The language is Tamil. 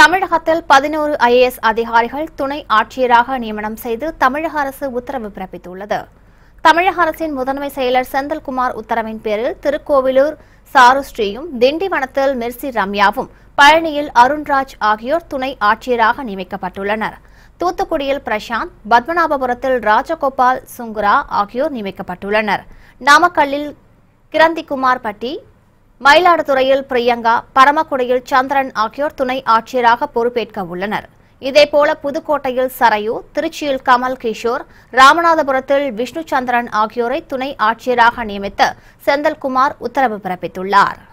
தமிழகத்தில் பதினோரு ஐஏஎஸ் அதிகாரிகள் துணை ஆட்சியராக நியமனம் செய்து தமிழக அரசு உத்தரவு பிறப்பித்துள்ளது தமிழக அரசின் முதன்மை செயலர் செந்தில்குமார் உத்தரவின் பேரில் திருக்கோவிலூர் சாருஸ்ரீயும் திண்டிவனத்தில் மிர்சி ரம்யாவும் பழனியில் அருண்ராஜ் ஆகியோர் துணை ஆட்சியராக நியமிக்கப்பட்டுள்ளனர் தூத்துக்குடியில் பிரசாந்த் பத்மநாபபுரத்தில் ராஜகோபால் சுங்குரா ஆகியோர் நியமிக்கப்பட்டுள்ளனர் நாமக்கல்லில் கிரந்திகுமார் பட்டி மயிலாடுதுறையில் பிரியங்கா பரமக்குடியில் சந்திரன் ஆகியோர் துணை ஆட்சியராக பொறுப்பேற்க உள்ளனர் இதேபோல புதுக்கோட்டையில் சரையு திருச்சியில் கமல் கிஷோர் ராமநாதபுரத்தில் விஷ்ணு சந்திரன் ஆகியோரை துணை ஆட்சியராக நியமித்து செந்தில்குமார் உத்தரவு பிறப்பித்துள்ளார்